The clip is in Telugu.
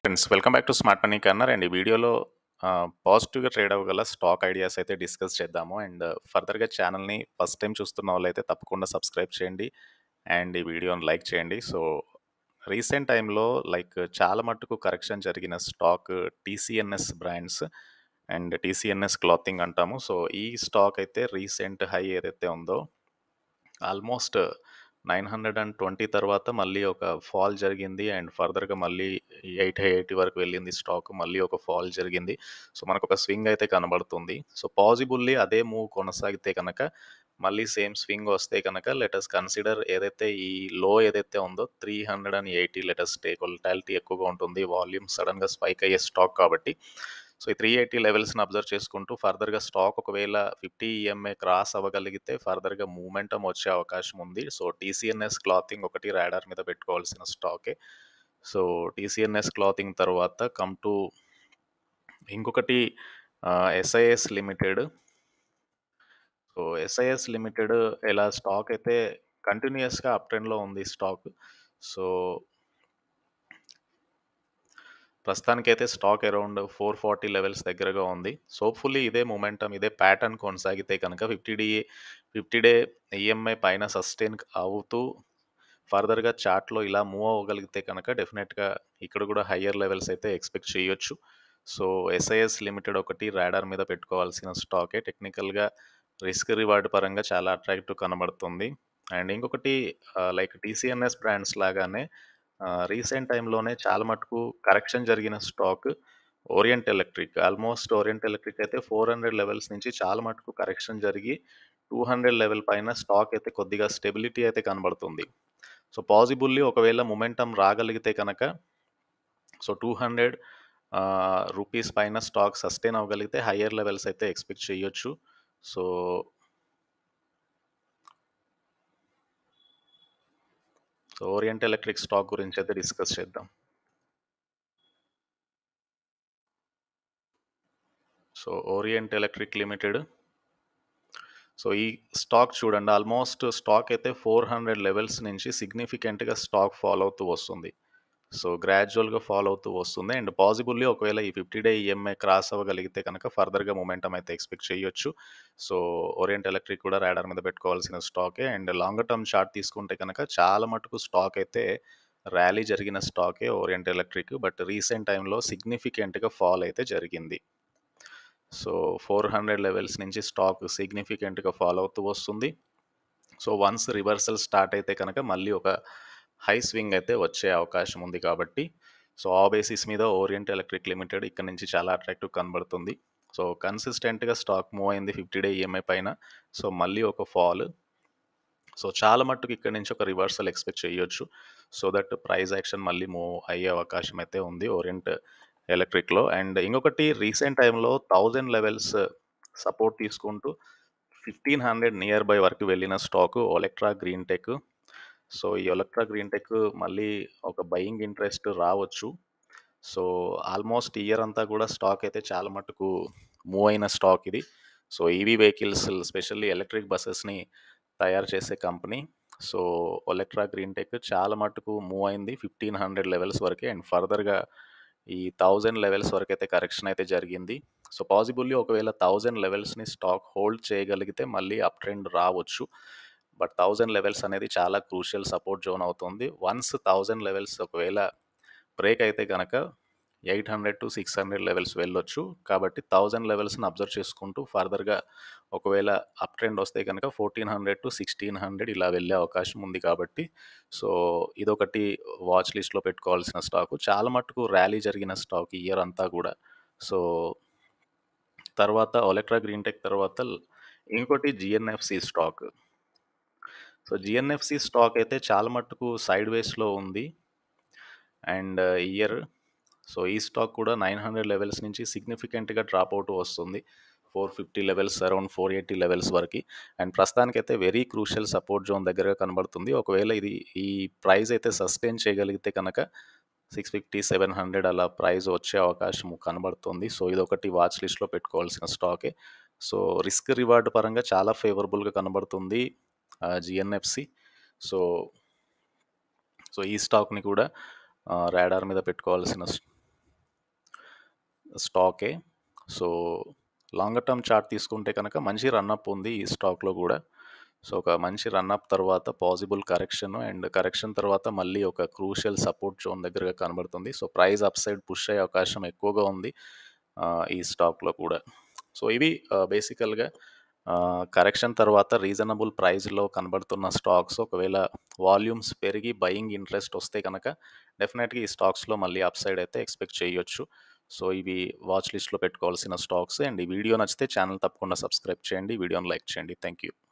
Friends welcome back to smart money corner and ఈ వీడియోలో పాజిటివ్గా ట్రేడ్ అవ్వగల స్టాక్ ఐడియాస్ అయితే డిస్కస్ చేద్దాము అండ్ ఫర్దర్గా ఛానల్ని ఫస్ట్ టైం చూస్తున్న వాళ్ళైతే తప్పకుండా సబ్స్క్రైబ్ చేయండి అండ్ ఈ వీడియోని లైక్ చేయండి సో రీసెంట్ టైంలో లైక్ చాలా మట్టుకు కరెక్షన్ జరిగిన stock TCNS brands and TCNS clothing అంటాము సో ఈ స్టాక్ అయితే రీసెంట్ హై ఏదైతే ఉందో almost nine hundred and twenty తర్వాత మళ్ళీ ఒక ఫాల్ జరిగింది అండ్ ఫర్దర్గా మళ్ళీ ఎయిట్ ఎయిటీ వరకు వెళ్ళింది స్టాక్ మళ్ళీ ఒక ఫాల్ జరిగింది సో మనకు ఒక స్వింగ్ అయితే కనబడుతుంది సో పాజిబుల్లీ అదే మూవ్ కొనసాగితే కనుక మళ్ళీ సేమ్ స్వింగ్ వస్తే కనుక లెటస్ కన్సిడర్ ఏదైతే ఈ లో ఏదైతే ఉందో three hundred and eighty let us take volatility ఎక్కువగా ఉంటుంది వాల్యూమ్ సడన్గా స్పైక్ అయ్యే స్టాక్ కాబట్టి సో ఈ త్రీ ఎయిటీ లెవెల్స్ని అబ్జర్వ్ చేసుకుంటూ ఫర్దర్గా స్టాక్ ఒకవేళ ఫిఫ్టీ ఈఎంఏ క్రాస్ అవ్వగలిగితే ఫర్దర్గా మూమెంటం వచ్చే అవకాశం ఉంది సో టీసీఎన్ఎస్ క్లాతింగ్ ఒకటి రాడార్ మీద పెట్టుకోవాల్సిన స్టాకే సో టీసీఎన్ఎస్ క్లాతింగ్ తర్వాత కమ్ టు ఇంకొకటి SIS limited so SIS limited ఇలా స్టాక్ అయితే కంటిన్యూస్గా అప్ ట్రెండ్లో ఉంది స్టాక్ సో ప్రస్తుతానికైతే stock around four forty levels దగ్గరగా ఉంది సో ఫుల్లీ ఇదే మూమెంటం ఇదే ప్యాటర్న్ కొనసాగితే కనుక ఫిఫ్టీ డి ఫిఫ్టీ డే ఈఎంఐ పైన సస్టైన్ అవుతూ ఫర్దర్గా చార్ట్లో ఇలా మూవ్ అవ్వగలిగితే కనుక డెఫినెట్గా ఇక్కడ కూడా హయ్యర్ లెవెల్స్ అయితే ఎక్స్పెక్ట్ చేయొచ్చు సో ఎస్ఐఎస్ లిమిటెడ్ ఒకటి రాడార్ మీద పెట్టుకోవాల్సిన స్టాకే టెక్నికల్గా రిస్క్ రివార్డ్ పరంగా చాలా అట్రాక్టివ్ కనబడుతుంది అండ్ ఇంకొకటి లైక్ టీసీఎన్ఎస్ బ్రాండ్స్ లాగానే రీసెంట్ టైంలోనే చాలా మటుకు కరెక్షన్ జరిగిన stock Orient Electric almost Orient Electric అయితే ఫోర్ హండ్రెడ్ లెవెల్స్ నుంచి చాలా మటుకు కరెక్షన్ జరిగి టూ హండ్రెడ్ లెవెల్ పైన స్టాక్ అయితే కొద్దిగా స్టెబిలిటీ అయితే కనబడుతుంది సో పాజిబుల్లీ ఒకవేళ మొమెంటం రాగలిగితే కనుక సో టూ హండ్రెడ్ రూపీస్ పైన స్టాక్ సస్టైన్ అవ్వగలిగితే హయ్యర్ లెవెల్స్ అయితే ఎక్స్పెక్ట్ చేయొచ్చు so so Orient Electric stock గురించి అయితే డిస్కస్ చేద్దాం so Orient electric limited so ఈ స్టాక్ చూడండి ఆల్మోస్ట్ స్టాక్ అయితే ఫోర్ హండ్రెడ్ లెవెల్స్ నుంచి సిగ్నిఫికెంట్గా స్టాక్ ఫాలో అవుతూ వస్తుంది సో గ్రాడ్యువల్గా ఫాలో అవుతూ వస్తుంది అండ్ పాజిబుల్లీ ఒకవేళ ఈ ఫిఫ్టీ డే ఈఎంఐ క్రాస్ అవ్వగలిగితే కనుక ఫర్దర్గా మొమెంటం అయితే ఎక్స్పెక్ట్ చేయొచ్చు సో ఓరియంట్ ఎలక్ట్రిక్ కూడా రాడర్ మీద పెట్టుకోవాల్సిన స్టాకే అండ్ లాంగర్ టర్మ్ చార్ట్ తీసుకుంటే కనుక చాలా మటుకు స్టాక్ అయితే ర్యాలీ జరిగిన స్టాకే ఓరియంట్ ఎలక్ట్రిక్ బట్ రీసెంట్ టైంలో సిగ్నిఫికెంట్గా ఫాల్ అయితే జరిగింది సో ఫోర్ హండ్రెడ్ లెవెల్స్ నుంచి స్టాక్ సిగ్నిఫికెంట్గా ఫాలో అవుతూ వస్తుంది సో వన్స్ రివర్సల్ స్టార్ట్ అయితే కనుక మళ్ళీ ఒక హై స్వింగ్ అయితే వచ్చే అవకాశం ఉంది కాబట్టి సో ఆ బేసిస్ మీద ఓరియంట్ ఎలక్ట్రిక్ లిమిటెడ్ ఇక్కడ నుంచి చాలా అట్రాక్టివ్ కనబడుతుంది సో కన్సిస్టెంట్గా స్టాక్ మూవ్ అయింది ఫిఫ్టీ డే ఈఎంఐ పైన సో మళ్ళీ ఒక ఫాల్ సో చాలా మట్టుకు ఇక్కడ నుంచి ఒక రివర్సల్ ఎక్స్పెక్ట్ చేయొచ్చు సో దట్ ప్రైస్ యాక్షన్ మళ్ళీ మూవ్ అయ్యే అవకాశం అయితే ఉంది ఓరియంట్ ఎలక్ట్రిక్లో అండ్ ఇంకొకటి రీసెంట్ టైంలో థౌజండ్ లెవెల్స్ సపోర్ట్ తీసుకుంటూ ఫిఫ్టీన్ హండ్రెడ్ నియర్ బై వరకు వెళ్ళిన stock Olectra Green Tech so ఈ ఒలెక్ట్రా గ్రీన్ టెక్ మళ్ళీ ఒక బయింగ్ ఇంట్రెస్ట్ రావచ్చు సో ఆల్మోస్ట్ ఇయర్ అంతా కూడా స్టాక్ అయితే చాలా మటుకు మూవ్ అయిన స్టాక్ ఇది so EV vehicles specially electric బస్సెస్ని తయారు చేసే company so Olectra Green Tech చాలా మటుకు మూవ్ అయింది ఫిఫ్టీన్ హండ్రెడ్ లెవెల్స్ వరకే అండ్ ఫర్దర్గా ఈ థౌజండ్ లెవెల్స్ వరకు అయితే కరెక్షన్ అయితే జరిగింది సో పాసిబుల్లీ ఒకవేళ థౌజండ్ లెవెల్స్ని స్టాక్ హోల్డ్ చేయగలిగితే మళ్ళీ అప్ ట్రెండ్ రావచ్చు బట్ థౌజండ్ లెవెల్స్ అనేది చాలా క్రూషియల్ సపోర్ట్ జోన్ అవుతుంది వన్స్ థౌజండ్ లెవెల్స్ ఒకవేళ బ్రేక్ అయితే కనుక eight hundred to six hundred levels వెళ్ళొచ్చు కాబట్టి థౌజండ్ లెవెల్స్ని అబ్జర్వ్ చేసుకుంటూ ఫర్దర్గా ఒకవేళ అప్ ట్రెండ్ వస్తే కనుక fourteen hundred to sixteen hundred ఇలా వెళ్ళే అవకాశం ఉంది కాబట్టి సో ఇదొకటి వాచ్ లిస్ట్లో పెట్టుకోవాల్సిన స్టాకు చాలా మటుకు ర్యాలీ జరిగిన స్టాక్ ఇయర్ అంతా కూడా సో తర్వాత ఒలెక్ట్రా గ్రీన్ టెక్ తర్వాత ఇంకోటి GNFC stock so GNFC stock అయితే చాలా మట్టుకు సైడ్ వేస్లో ఉంది అండ్ ఇయర్ సో ఈ స్టాక్ కూడా నైన్ హండ్రెడ్ లెవెల్స్ నుంచి సిగ్నిఫికెంట్గా డ్రాప్ అవుట్ వస్తుంది four fifty levels around four eighty levels వరకు అండ్ ప్రస్తుతానికైతే వెరీ క్రూషియల్ సపోర్ట్ జోన్ దగ్గరగా కనబడుతుంది ఒకవేళ ఇది ఈ ప్రైస్ అయితే సస్టైన్ చేయగలిగితే కనుక సిక్స్ ఫిఫ్టీ సెవెన్ హండ్రెడ్ అలా ప్రైస్ వచ్చే అవకాశం కనబడుతుంది సో ఇది ఒకటి వాచ్ లిస్ట్లో పెట్టుకోవాల్సిన స్టాకే సో రిస్క్ రివార్డ్ పరంగా చాలా ఫేవరబుల్గా కనబడుతుంది జిఎన్ఎఫ్సి సో సో ఈ స్టాక్ని కూడా రాడార్ మీద పెట్టుకోవాల్సిన స్టాకే. సో, లాంగర్ టర్మ్ చార్ట్ తీసుకుంటే కనుక మంచి రన్‌అప్ ఉంది ఈ స్టాక్‌లో గూడా. సో, ఒక మంచి రన్‌అప్ తర్వాత పాజిబుల్ కరెక్షన్ అండ్ కరెక్షన్ తర్వాత మళ్ళీ ఒక క్రూషియల్ సపోర్ట్ జోన్ దగ్గరగా కనబడుతుంది. సో, ప్రైస్ అప్‌సైడ్ పుష్ అయ్యే అవకాశం ఎక్కువగా ఉంది ఆహ్, ఈ స్టాక్‌లో కూడా. సో, ఇవి ఆహ్, బేసికల్‌గా ఆహ్, కరెక్షన్ తర్వాత రీజనబుల్ ప్రైస్‌లో కనబడుతున్న స్టాక్స్ ఒకవేళ వాల్యూమ్స్ పెరిగి బయింగ్ ఇంట్రెస్ట్ వస్తే గనక డెఫినెట్‌గా ఈ స్టాక్స్‌లో మళ్ళీ అప్‌సైడ్ అయితే ఎక్స్‌పెక్ట్ చేయొచ్చు. సో, ఇవి వాచ్ లిస్ట్‌లో పెట్టుకోవాల్సిన స్టాక్స్ అండ్ ఈ వీడియో నచ్చితే ఛానెల్ తప్పకుండా సబ్స్క్రైబ్ చేయండి. వీడియోని లైక్ చేయండి. Thank you.